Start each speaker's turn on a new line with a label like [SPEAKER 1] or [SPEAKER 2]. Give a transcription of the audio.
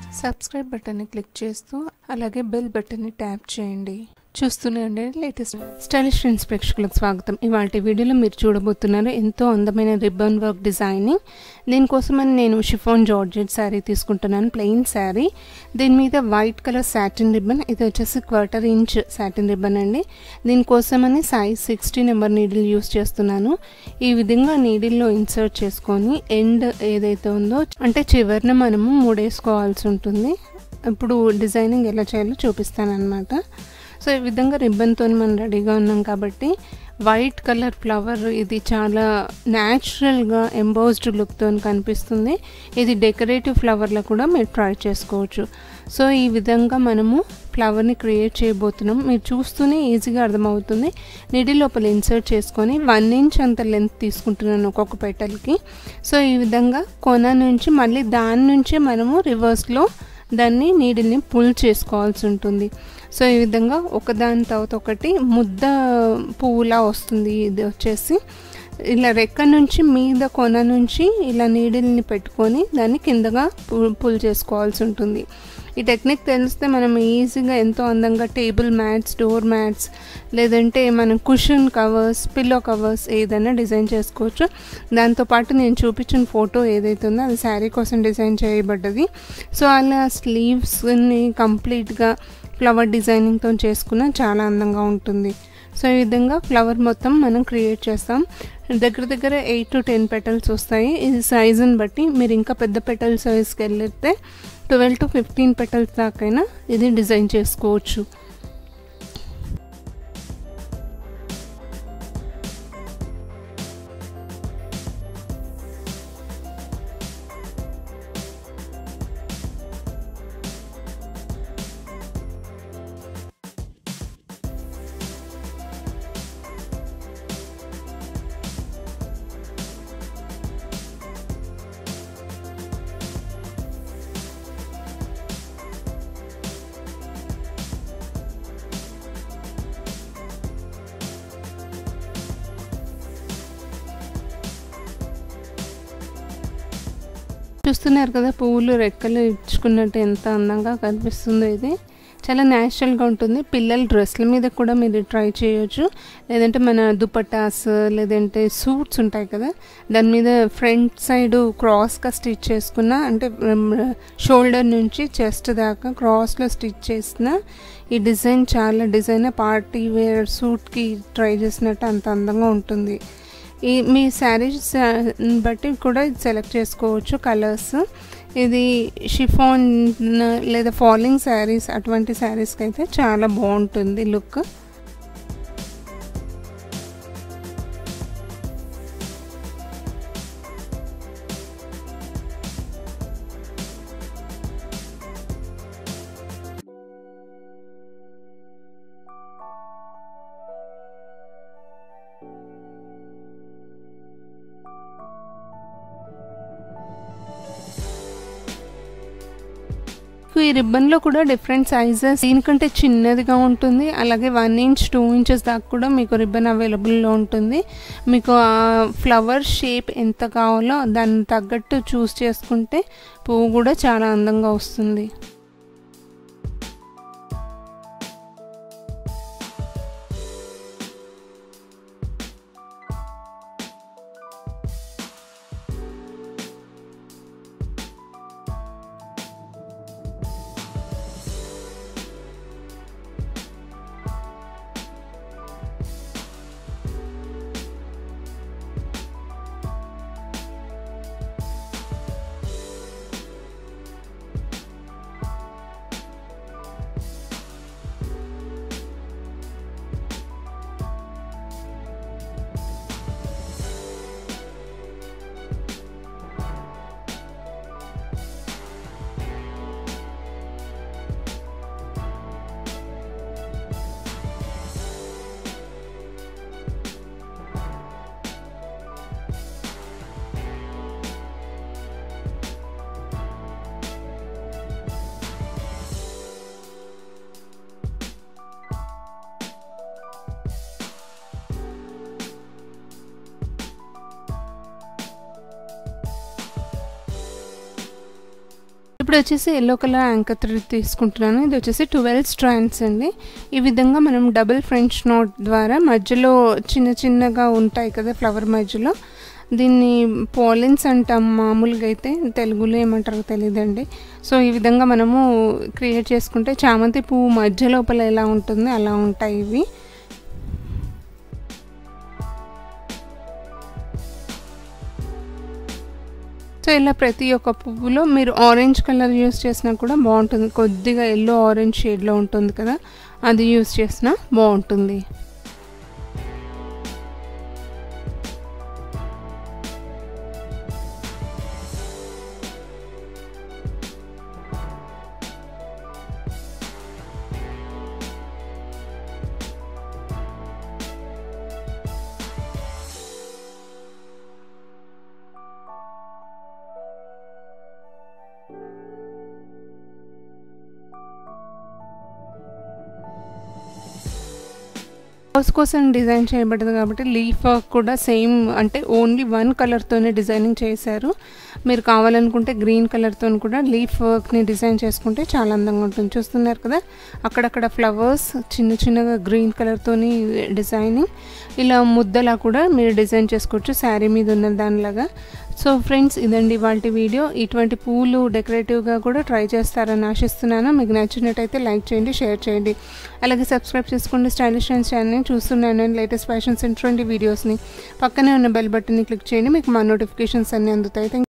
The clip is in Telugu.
[SPEAKER 1] సబ్స్క్రైబ్ బటన్ని క్లిక్ చేస్తూ అలాగే బెల్ బటన్ని ట్యాప్ చేయండి చూస్తూనే ఉండండి లేటెస్ట్ స్టైలిష్ ఫ్రెండ్స్ ప్రేక్షకులకు స్వాగతం ఇవాళ వీడియోలో మీరు చూడబోతున్నారు ఎంతో అందమైన రిబ్బన్ వర్క్ డిజైనింగ్ దీనికోసమని నేను షిఫాన్ జార్జెట్ శారీ తీసుకుంటున్నాను ప్లెయిన్ శారీ దీని మీద వైట్ కలర్ సాటిన్ రిబ్బన్ ఇది వచ్చేసి క్వార్టర్ ఇంచ్ సాటిన్ రిబ్బన్ అండి దీనికోసమని size sixty number needle use చేస్తున్నాను ఈ విధంగా నీడిల్లో ఇన్సర్ట్ చేసుకొని ఎండ్ ఏదైతే ఉందో అంటే చివరిన మనము మూడేసుకోవాల్సి ఉంటుంది ఇప్పుడు డిజైనింగ్ ఎలా చేయాలో చూపిస్తాను అనమాట సో ఈ విధంగా రిబ్బన్తో మనం రెడీగా ఉన్నాం కాబట్టి వైట్ కలర్ ఫ్లవర్ ఇది చాలా న్యాచురల్గా ఎంబోస్డ్ లుక్తో కనిపిస్తుంది ఇది డెకరేటివ్ ఫ్లవర్లో కూడా మీరు ట్రై చేసుకోవచ్చు సో ఈ విధంగా మనము ఫ్లవర్ని క్రియేట్ చేయబోతున్నాం మీరు చూస్తూనే ఈజీగా అర్థమవుతుంది నిడి లోపల ఇన్సర్ట్ చేసుకొని వన్ ఇంచ్ అంత లెంత్ తీసుకుంటున్నాను ఒక్కొక్క పెటల్కి సో ఈ విధంగా కొన నుంచి మళ్ళీ దాని నుంచే మనము రివర్స్లో దాన్ని నీడిల్ని పుల్ చేసుకోవాల్సి ఉంటుంది సో ఈ విధంగా ఒకదాని తర్వాత ఒకటి ముద్ద పువ్వులా వస్తుంది ఇది వచ్చేసి ఇలా రెక్క నుంచి మీద కొన నుంచి ఇలా నీడిల్ని పెట్టుకొని దాన్ని కిందగా పుల్ చేసుకోవాల్సి ఉంటుంది ఈ టెక్నిక్ తెలిస్తే మనం ఈజీగా ఎంతో అందంగా టేబుల్ మ్యాట్స్ డోర్ మ్యాట్స్ లేదంటే మనం కుషన్ కవర్స్ పిల్లో కవర్స్ ఏదైనా డిజైన్ చేసుకోవచ్చు దాంతోపాటు నేను చూపించిన ఫోటో ఏదైతే ఉందో అది శారీ కోసం డిజైన్ చేయబడ్డది సో అలా స్లీవ్స్ని కంప్లీట్గా ఫ్లవర్ డిజైనింగ్తో చేసుకున్న చాలా అందంగా ఉంటుంది సో ఈ విధంగా ఫ్లవర్ మొత్తం మనం క్రియేట్ చేస్తాం దగ్గర దగ్గర ఎయిట్ టు టెన్ పెటల్స్ వస్తాయి ఇది సైజుని బట్టి మీరు ఇంకా పెద్ద పెటల్ సైజ్కి వెళ్ళితే ట్వెల్వ్ టు ఫిఫ్టీన్ పెటల్స్ దాకైనా ఇది డిజైన్ చేసుకోవచ్చు చూస్తున్నారు కదా పువ్వులు రెక్కలు ఇచ్చుకున్నట్టు ఎంత అందంగా కనిపిస్తుందో ఇది చాలా న్యాచురల్గా ఉంటుంది పిల్లల డ్రెస్ల మీద కూడా మీరు ట్రై చేయొచ్చు లేదంటే మన దుపట్టాస్ లేదంటే సూట్స్ ఉంటాయి కదా దాని మీద ఫ్రంట్ సైడ్ క్రాస్గా స్టిచ్ చేసుకున్న అంటే షోల్డర్ నుంచి చెస్ట్ దాకా క్రాస్లో స్టిచ్ చేసిన ఈ డిజైన్ చాలా డిజైన్ పార్టీ వేర్ సూట్కి ట్రై చేసినట్టు అంత అందంగా ఉంటుంది ఈ మీ శారీస్ బట్టి కూడా సెలెక్ట్ చేసుకోవచ్చు కలర్స్ ఇది షిఫాన్ లేదా ఫాలింగ్ శారీస్ అటువంటి శారీస్కి అయితే చాలా బాగుంటుంది లుక్ ఈ రిబ్బన్లో కూడా డిఫరెంట్ సైజెస్ దీనికంటే చిన్నదిగా ఉంటుంది అలాగే వన్ ఇంచ్ టూ ఇంచెస్ దాకా కూడా మీకు రిబ్బన్ అవైలబుల్లో ఉంటుంది మీకు ఆ ఫ్లవర్ షేప్ ఎంత కావాలో దాన్ని తగ్గట్టు చూస్ చేసుకుంటే పువ్వు కూడా చాలా అందంగా వస్తుంది ఇప్పుడు వచ్చేసి ఎల్లో కలర్ యాంకర్ థ్రెడ్ తీసుకుంటున్నాను ఇది వచ్చేసి ట్వెల్వ్ స్ట్రాండ్స్ అండి ఈ విధంగా మనం డబుల్ ఫ్రెంచ్ నోట్ ద్వారా మధ్యలో చిన్న చిన్నగా ఉంటాయి కదా ఫ్లవర్ మధ్యలో దీన్ని పాలిన్స్ అంటాం మామూలుగా అయితే తెలుగులో ఏమంటారో తెలియదండి సో ఈ విధంగా మనము క్రియేట్ చేసుకుంటే చామంతి పువ్వు మధ్య లోపల ఎలా ఉంటుంది అలా ఉంటాయి ఇవి సో ఇలా ప్రతి ఒక్క పువ్వులో మీరు ఆరెంజ్ కలర్ యూస్ చేసినా కూడా బాగుంటుంది కొద్దిగా ఎల్లో ఆరెంజ్ షేడ్లో ఉంటుంది కదా అది యూస్ చేసినా బాగుంటుంది హౌస్ కోసం డిజైన్ చేయబడింది కాబట్టి లీఫ్ వర్క్ కూడా సేమ్ అంటే ఓన్లీ వన్ కలర్తోనే డిజైనింగ్ చేశారు మీరు కావాలనుకుంటే గ్రీన్ కలర్తో కూడా లీఫ్ వర్క్ని డిజైన్ చేసుకుంటే చాలా అందంగా ఉంటుంది చూస్తున్నారు కదా అక్కడక్కడ ఫ్లవర్స్ చిన్న చిన్నగా గ్రీన్ కలర్తోని డిజైనింగ్ ఇలా ముద్దలా కూడా మీరు డిజైన్ చేసుకోవచ్చు శారీ మీద ఉన్న దానిలాగా సో ఫ్రెండ్స్ ఇదండి వాళ్ళ వీడియో ఇటువంటి పూలు డెకరేటివ్గా కూడా ట్రై చేస్తారని ఆశిస్తున్నాను మీకు నచ్చినట్టయితే లైక్ చేయండి షేర్ చేయండి అలాగే సబ్స్క్రైబ్ చేసుకోండి స్టైలిష్ అండ్ ఛానల్ని చూస్తున్నాను లేటెస్ట్ ఫ్యాషన్స్ ఇటువంటి వీడియోస్ని పక్కనే ఉన్న బెల్ బటన్ని క్లిక్ చేయండి మీకు మా నోటిఫికేషన్స్ అన్నీ అందుతాయి